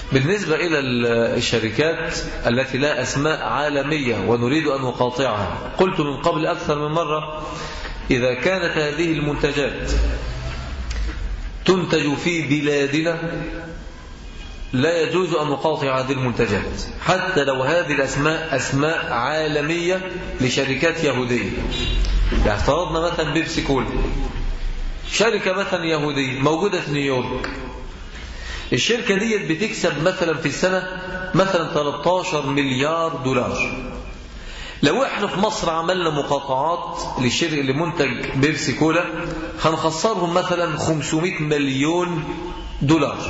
بالنسبة إلى الشركات التي لا أسماء عالمية ونريد أن نقاطعها قلت من قبل أكثر من مرة إذا كانت هذه المنتجات تنتج في بلادنا لا يجوز أن نقاطع هذه المنتجات حتى لو هذه الأسماء أسماء عالمية لشركات يهودية يعني افترضنا مثلا بيبسي كول شركة مثلا يهودية موجودة في نيويورك الشركة دي بتكسب مثلا في السنة مثلا 13 مليار دولار لو احنا في مصر عملنا مقاطعات للشركة لمنتج بيبسي كولا هنخسرهم مثلا 500 مليون دولار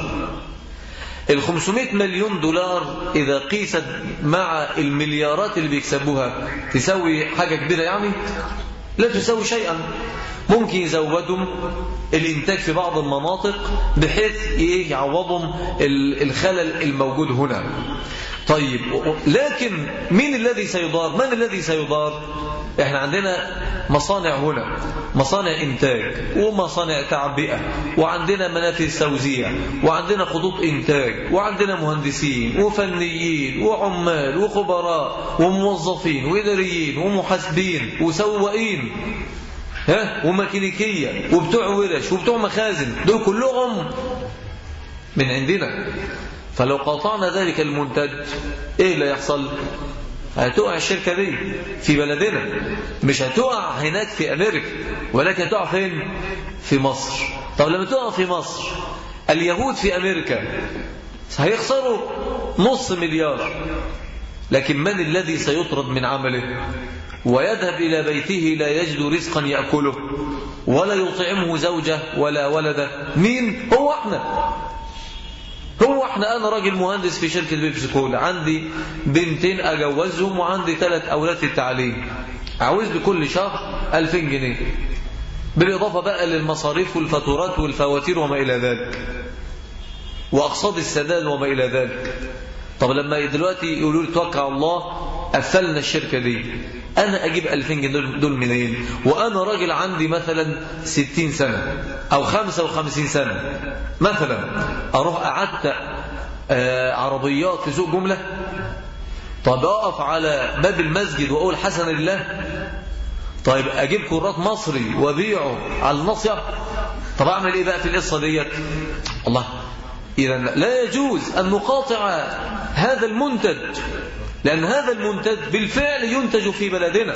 ال 500 مليون دولار إذا قيست مع المليارات اللي بيكسبوها تساوي حاجة كبيرة يعني لا تساوي شيئا ممكن يزودهم الإنتاج في بعض المناطق بحيث يعوضهم الخلل الموجود هنا طيب لكن مين الذي سيضار من الذي سيضار احنا عندنا مصانع هنا مصانع انتاج ومصانع تعبئة وعندنا منافذ توزيع وعندنا خطوط انتاج وعندنا مهندسين وفنيين وعمال وخبراء وموظفين وإداريين ومحاسبين وسواقين ها وميكانيكية وبتوع ورش وبتوع مخازن دول كلهم من عندنا فلو قاطعنا ذلك المنتج ايه اللي يحصل هتقع الشركة دي في بلدنا مش هتقع هناك في أمريكا ولكن هتقع فين في مصر طب لما تقع في مصر اليهود في أمريكا هيخسروا نص مليار لكن من الذي سيطرد من عمله ويذهب إلى بيته لا يجد رزقا يأكله ولا يطعمه زوجة ولا ولده مين هو احنا هو احنا انا راجل مهندس في شركة بيبسي كولا عندي بنتين اجوزهم وعندي ثلاث اولاد في التعليم عاوز لي كل شهر 2000 جنيه بالاضافة بقى للمصاريف والفاتورات والفواتير وما الى ذلك واقساط السداد وما الى ذلك طب لما دلوقتي يقولوا لي توكل على الله قفلنا الشركة دي أنا أجيب 2000 جنيه دول منين وأنا راجل عندي مثلا 60 سنة أو 55 سنة مثلا أروح أعدت عربيات في سوق جملة طب أقف على باب المسجد وأقول حسن لله طيب أجيب كرات مصري وبيعه على النصية طب أعمل إيه بقى في القصة ديت الله إذا لا يجوز أن نقاطع هذا المنتج لأن هذا المنتج بالفعل ينتج في بلدنا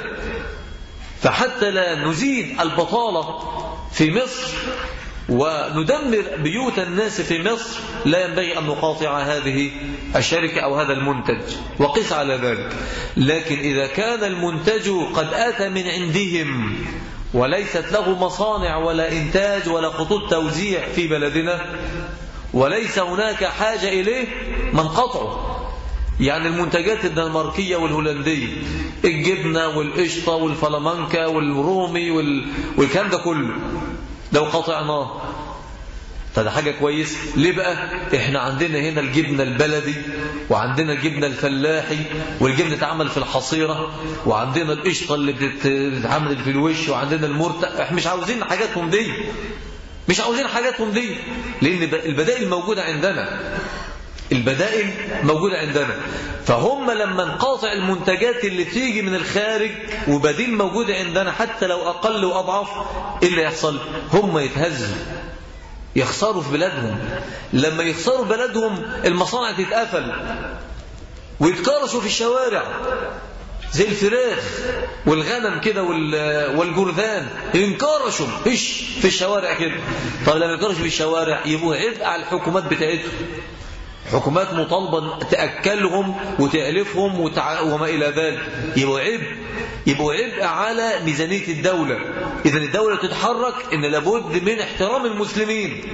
فحتى لا نزيد البطالة في مصر وندمر بيوت الناس في مصر لا ينبغي أن نقاطع هذه الشركة أو هذا المنتج وقس على ذلك لكن إذا كان المنتج قد أتى من عندهم وليست له مصانع ولا إنتاج ولا خطوط توزيع في بلدنا وليس هناك حاجة إليه من قطعه يعني المنتجات الدنماركية والهولندية الجبنة والقشطة والفلامنكا والرومي وال... والكلام ده كله لو قطعناه فده حاجة كويس ليه بقى احنا عندنا هنا الجبنة البلدي وعندنا الجبنة الفلاحي والجبنة تتعمل في الحصيرة وعندنا القشطة اللي بتتعمل في الوش وعندنا المرتق احنا مش عاوزين حاجاتهم دي مش عاوزين حاجاتهم دي لان البدائل موجودة عندنا البدائل موجودة عندنا فهم لما نقاطع المنتجات اللي تيجي من الخارج وبديل موجود عندنا حتى لو أقل وأضعف إيه اللي يحصل هم يتهزوا يخسروا في بلادهم لما يخسروا بلادهم المصانع تتقفل ويتكرسوا في الشوارع زي الفراخ والغنم كده والجرذان ينكرشوا ايش في الشوارع كده طب لما ينكرشوا في الشوارع يبقوا عبء على الحكومات بتاعتهم حكومات مطالبة تأكلهم وتألفهم وتع... وما إلى ذلك يبقوا عبء يبقوا عبء على ميزانية الدولة إذا الدولة تتحرك إن لابد من احترام المسلمين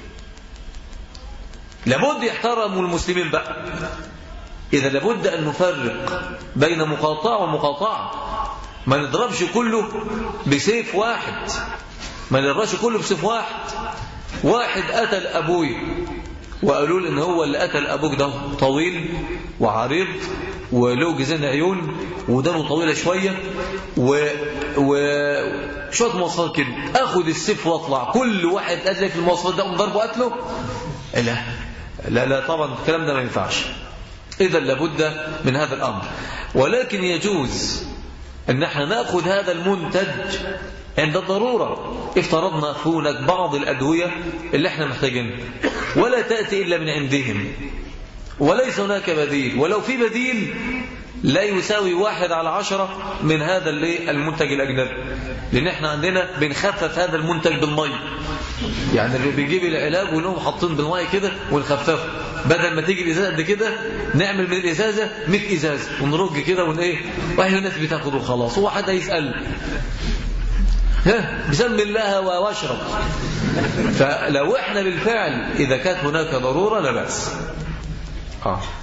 لابد يحترموا المسلمين بقى إذا لابد أن نفرق بين مقاطعة ومقاطعة ما نضربش كله بسيف واحد ما نضربش كله بسيف واحد واحد قتل أبوي وقالوا له ان هو اللي قتل ابوك ده طويل وعريض وله جزين عيون ودانه طويله شويه و و شويه مواصفات كده اخد السيف واطلع كل واحد قتل في المواصفات ده ضربه قتله لا لا لا طبعا الكلام ده ما ينفعش إذا لابد من هذا الأمر ولكن يجوز أن احنا نأخذ هذا المنتج عند الضرورة افترضنا هناك بعض الأدوية اللي احنا محتاجينها ولا تأتي إلا من عندهم وليس هناك بديل ولو في بديل لا يساوي واحد على عشرة من هذا المنتج الأجنبي لأن احنا عندنا بنخفف هذا المنتج بالمية يعني اللي بيجيب العلاج ونقوم حاطين بالمية كده ونخففه بدل ما تيجي الإزازة قد كده نعمل من الإزازة 100 إزازة ونرج كده ون إيه وهي الناس بتاخده خلاص هو حد يسأل ها بسم الله واشرب فلو احنا بالفعل إذا كانت هناك ضرورة لا بأس آه